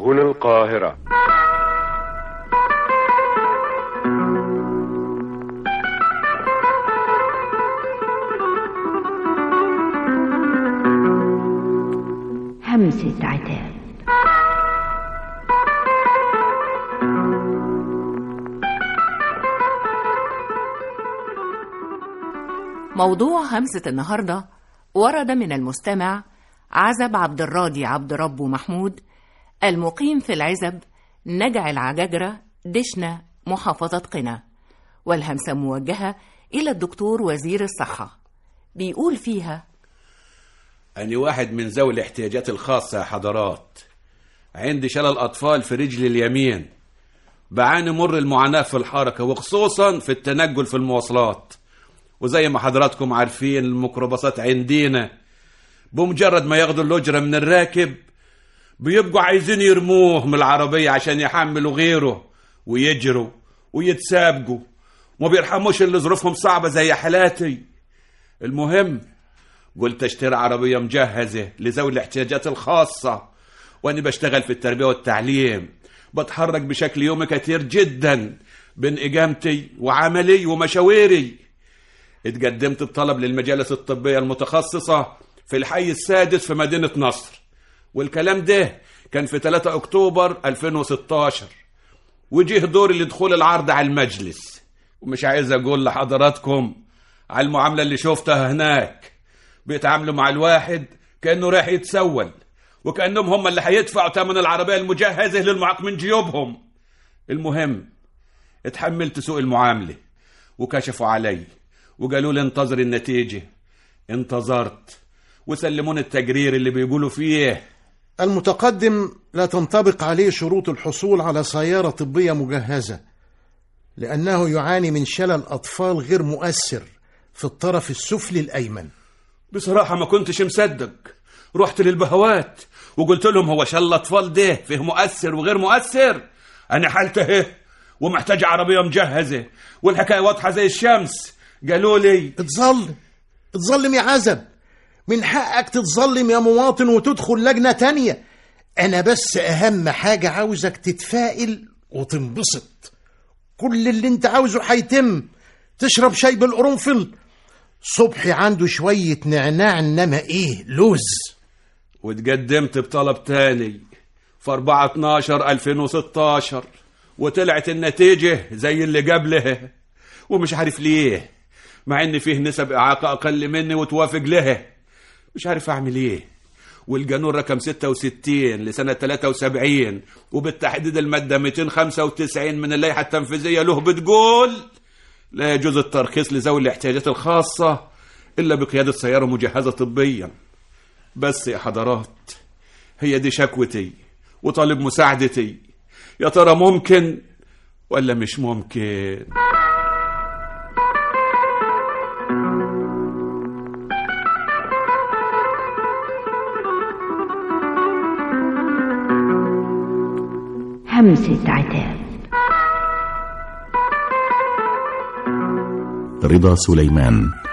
هنا القاهرة همسة عتاب موضوع همسة النهاردة ورد من المستمع عزب عبد الراضي عبد ربه محمود المقيم في العزب نجع العجاجرة دشنا محافظة قنا والهمسة موجهة إلى الدكتور وزير الصحة بيقول فيها أنا واحد من ذوي الاحتياجات الخاصة يا حضرات عندي شلل أطفال في رجلي اليمين بعاني مر المعاناة في الحركة وخصوصا في التنقل في المواصلات وزي ما حضراتكم عارفين الميكروباصات عندنا بمجرد ما ياخدوا الأجرة من الراكب بيبقوا عايزين يرموه من العربية عشان يحملوا غيره ويجروا ويتسابقوا وما بيرحموش اللي ظروفهم صعبة زي حالاتي المهم قلت اشتري عربية مجهزة لذوي الاحتياجات الخاصة واني بشتغل في التربية والتعليم بتحرك بشكل يومي كتير جدا بين اقامتي وعملي ومشاويري اتقدمت بطلب للمجالس الطبية المتخصصة في الحي السادس في مدينة نصر والكلام ده كان في 3 اكتوبر 2016 وجيه دوري لدخول العرض على المجلس ومش عايز اقول لحضراتكم على المعاملة اللي شفتها هناك بيتعاملوا مع الواحد كأنه رايح يتسول وكأنهم هم اللي هيدفعوا ثمن العربية المجهزة للمعاق من جيوبهم المهم اتحملت سوء المعاملة وكشفوا علي وقالوا لي انتظر النتيجة انتظرت وسلموني التجرير اللي بيقولوا فيه المتقدم لا تنطبق عليه شروط الحصول على سيارة طبية مجهزة لأنه يعاني من شلل أطفال غير مؤثر في الطرف السفلي الأيمن بصراحة ما كنتش مصدق رحت للبهوات وقلت لهم هو شل أطفال ده فيه مؤثر وغير مؤثر أنا حالته اهي ومحتاج عربية مجهزة والحكاية واضحة زي الشمس قالوا لي اتظلم اتظلم يا عزب من حقك تتظلم يا مواطن وتدخل لجنة تانية أنا بس أهم حاجة عاوزك تتفائل وتنبسط كل اللي انت عاوزه هيتم تشرب شاي بالقرنفل صبحي عنده شوية نعناع انما ايه لوز واتقدمت بطلب تاني في 4 12 2016 وطلعت النتيجة زي اللي قبلها ومش عارف ليه مع ان فيه نسب اعاقة اقل مني وتوافق لها مش عارف اعمل ايه والقانون رقم 66 لسنة 73 وبالتحديد المادة 295 من اللائحة التنفيذية له بتقول لا يجوز الترخيص لذوي الاحتياجات الخاصة إلا بقيادة سيارة مجهزة طبيا بس يا حضرات هي دي شكوتي وطالب مساعدتي يا ترى ممكن ولا مش ممكن همسة عتاب رضا سليمان